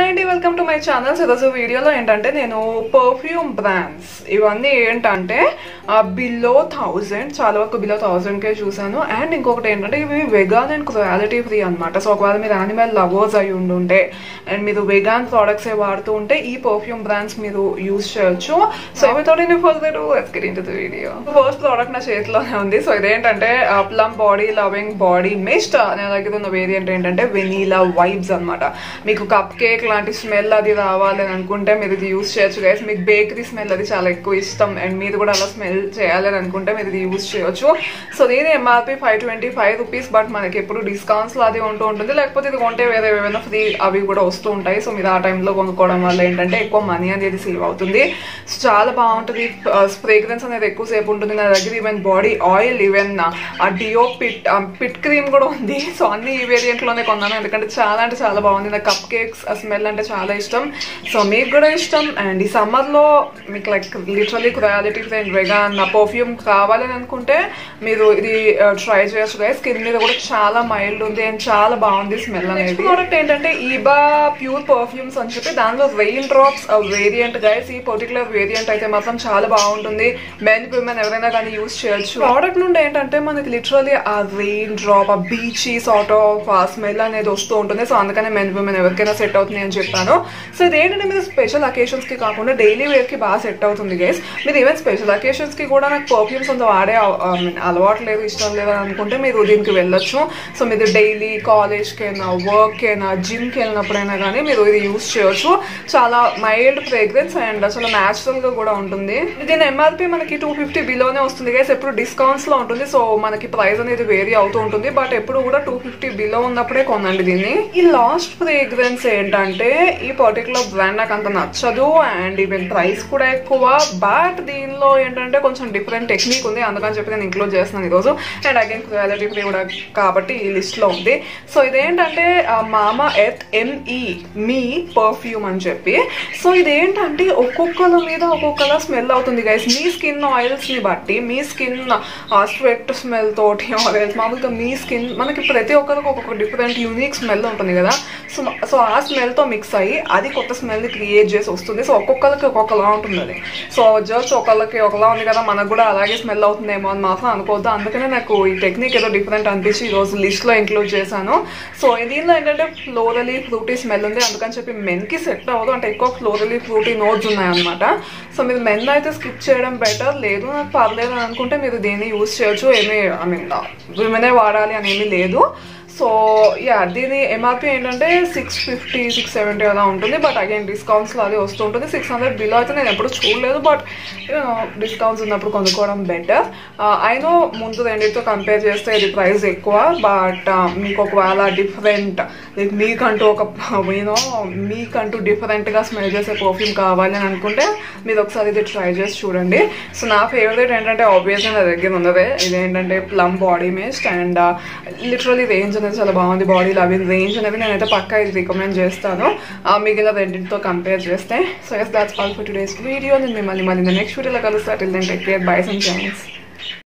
hi అండి welcome to my channels ఈరోజు వీడియోలో ఏంటంటే నేను పర్ఫ్యూమ్ బ్రాండ్స్ ఇవన్నీ ఏంటంటే బిలో థౌజండ్ చాలా వరకు బిలో థౌజండ్కే చూసాను అండ్ ఇంకొకటి ఏంటంటే ఇవి వెగాన్ అండ్ క్వాలిటీ ఫ్రీ అనమాట సో ఒకవేళ మీరు యానిమల్ లవర్స్ అయి ఉండుంటే అండ్ మీరు వెగాన్ ప్రోడక్ట్స్ ఏ వాడుతూ ఉంటే ఈ పర్ఫ్యూమ్ బ్రాండ్స్ మీరు యూస్ చేయొచ్చు so without any further get into video first product నా చేతిలోనే ఉంది సో ఇదేంటంటే plum body loving body mist నా దగ్గర ఉన్న వేరియంట్ ఏంటంటే వెనీలా వైబ్స్ అన్నమాట మీకు కప్ కేక్ లాంటి స్మెల్ అది రావాలి అని అనుకుంటే మీరు ఇది యూస్ చేయొచ్చు గైస్ మీకు బేకరీ స్మెల్ అది చాలా ఎక్కువ ఇష్టం అండ్ మీరు కూడా అలా స్మెల్ చేయాలి అని అనుకుంటే మీరు ఇది యూస్ చేయొచ్చు సో దీని MRP five twenty five rupees but మనకి ఎప్పుడు డిస్కౌంట్స్లో అది ఉంటూ ఉంటుంది లేకపోతే ఇది కొంటే వేరే ఏమైనా ఫ్రీ అవి కూడా వస్తూ ఉంటాయి సో మీరు ఆ టైంలో కొనుక్కోవడం వల్ల ఏంటంటే ఎక్కువ మనీ అనేది సేవ్ అవుతుంది సో చాలా బాగుంటుంది ఫ్రేగ్రెన్స్ అనేది ఎక్కువసేపు ఉంటుంది నా దగ్గర ఈవెన్ బాడీ ఆయిల్ ఈవెన్ ఆ డియో పిట్ పిట్ క్రీమ్ కూడా ఉంది సో అన్ని ఈ వేరియంట్లోనే కొన్నాను ఎందుకంటే చాలా అంటే చాలా బాగుంది నాకు కప్ కేక్స్ ఆ స్మెల్ అంటే చాలా ఇష్టం సో మీకు కూడా ఇష్టం అండ్ ఈ సమ్మర్లో మీకు like literally quality and vegan నా పర్ఫ్యూమ్ కావాలని అనుకుంటే మీరు ఇది ట్రై చేయొచ్చు గైస్ స్కిన్ మీద కూడా చాలా మైల్డ్ ఉంది అండ్ చాలా బాగుంది స్మెల్ అనేది ప్రోడక్ట్ ఏంటంటే ఈబా ప్యూర్ పర్ఫ్యూమ్స్ అని చెప్పి దానిలో రెయిన్ డ్రాప్స్ వేరియంట్ గైస్ ఈ పర్టికులర్ వేరియంట్ అయితే మాత్రం చాలా బాగుంటుంది మెన్ విమెన్ ఎవరైనా కానీ యూస్ చేయొచ్చు ప్రోడక్ట్ నుండి ఏంటంటే మనకి లిటరలీ ఆ రెయిన్ డ్రాప్ ఆ బీచీ సార్ట్ ఆఫ్ ఆ స్మెల్ అనేది వస్తూ ఉంటుంది సో అందుకనే మెన్ విమెన్ ఎవరికైనా సెట్ అవుతుంది అని చెప్పాను సో ఇదేంటంటే మీరు స్పెషల్ అకేషన్స్ కి కాకుండా డైలీ వేర్ కి బాగా సెట్ అవుతుంది గైస్ మీరు ఈవెన్ స్పెషల్ అకేషన్స్ కి కూడా నాకు పర్ఫ్యూమ్స్ అంత వాడే I mean, అలవాటు లేదు ఇష్టం లేదు అని అనుకుంటే మీరు దీనికి వెళ్ళొచ్చు సో మీరు డైలీ కాలేజ్కి అయినా వర్క్ అయినా జిమ్కి వెళ్ళినప్పుడైనా కానీ మీరు ఇది యూస్ చేయొచ్చు చాలా మైల్డ్ ఫ్రేగ్రెన్స్ అండ్ చాలా న్యాచురల్ గా కూడా ఉంటుంది దీని ఎంఆర్పి మనకి టూ ఫిఫ్టీ బిలోనే వస్తుంది గైస్ ఎప్పుడు డిస్కౌంట్స్ లో ఉంటుంది సో మనకి ప్రైస్ అనేది వేరీ అవుతూ ఉంటుంది బట్ ఎప్పుడు కూడా టూ ఫిఫ్టీ బిలో ఉన్నప్పుడే కొనండి దీన్ని ఈ లాస్ట్ ఫ్రేగ్రెన్స్ ఏంటంటే ఈ పర్టికులర్ బ్రాండ్ నాకు అంత నచ్చదు అండ్ ఈవెన్ ప్రైస్ కూడా ఎక్కువ బట్ దీనిలో ఏంటంటే కొంచెం డిఫరెంట్ టెక్నిక్ ఉంది అందుకని చెప్పి నేను ఇంక్లూడ్ చేస్తున్నాను ఈరోజు అండ్ అగైన్ క్వాలిటీ ఫ్రీ కూడా కాబట్టి ఈ లిస్ట్ లో ఉంది సో ఇదేంటంటే మామా ఎత్ ఎంఈ మీ పర్ఫ్యూమ్ అని చెప్పి సో ఇదేంటంటే ఒక్కొక్కల మీద ఒక్కొక్కలా స్మెల్ అవుతుంది గైస్ మీ స్కిన్ ఆయిల్స్ ని బట్టి మీ స్కిన్ స్వెట్ స్మెల్ తోటి ఆయిల్స్ మామూలుగా మీ స్కిన్ మనకి ప్రతి ఒక్కరికి ఒక్కొక్క డిఫరెంట్ యూనిక్ స్మెల్ ఉంటుంది కదా సో సో ఆ స్మెల్తో మిక్స్ అయ్యి అది కొత్త స్మెల్ని క్రియేట్ చేసి వస్తుంది సో ఒక్కొక్కరికి ఒక్కొక్కలా ఉంటుంది అది సో జస్ట్ ఒకళ్ళకి ఒకలా ఉంది కదా మనకు కూడా అలాగే స్మెల్ అవుతుందేమో అని మాత్రం అనుకోవద్దు అందుకనే నాకు ఈ టెక్నిక్ ఏదో డిఫరెంట్ అనిపించి ఈరోజు లిస్ట్లో ఇంక్లూడ్ చేశాను సో దీనిలో ఏంటంటే ఫ్లోరలీ ఫ్రూటీ స్మెల్ ఉంది అందుకని చెప్పి మెన్కి సెట్ అవ్వదు అంటే ఎక్కువ ఫ్లోరలీ ఫ్రూటీ నోట్స్ ఉన్నాయన్నమాట సో మీరు మెన్ అయితే స్కిప్ చేయడం బెటర్ లేదు నాకు పర్లేదు అని అనుకుంటే మీరు దీన్ని యూస్ చేయొచ్చు ఏమీ ఐ మీన్ విమెనే వాడాలి అని ఏమీ లేదు సో యా దీని ఎంఆర్పి ఏంటంటే సిక్స్ ఫిఫ్టీ సిక్స్ సెవెంటీ అలా ఉంటుంది బట్ అగైన్ డిస్కౌంట్స్లో అది వస్తూ ఉంటుంది సిక్స్ హండ్రెడ్ బిలో అయితే నేను ఎప్పుడు చూడలేదు బట్ డిస్కౌంట్స్ ఉన్నప్పుడు కొనుక్కోవడం బెటర్ అయినో ముందు రెండింటితో కంపేర్ చేస్తే ఇది ప్రైస్ ఎక్కువ బట్ మీకు ఒకవేళ డిఫరెంట్ లైక్ మీకంటూ ఒక యూనో మీకంటూ డిఫరెంట్గా స్మెల్ చేసే పర్ఫ్యూమ్ కావాలి అని అనుకుంటే మీరు ఒకసారి ఇది ట్రై చేసి చూడండి సో నా ఫేవరెట్ ఏంటంటే ఆబ్వియస్గా నా దగ్గర ఉన్నదే ఇదేంటంటే plum body mist and literally range అనేది చాలా బాగుంది బాడీలో అవి రేంజ్ అనేవి నేనైతే పక్కా ఇది రికమెండ్ చేస్తాను మిగిలిన రెండింటితో కంపేర్ చేస్తే so yes that's all for today's video నేను మిమ్మల్ని మళ్ళీ నెక్స్ట్ వీడియోలో కలుస్తా till then take care bye some chance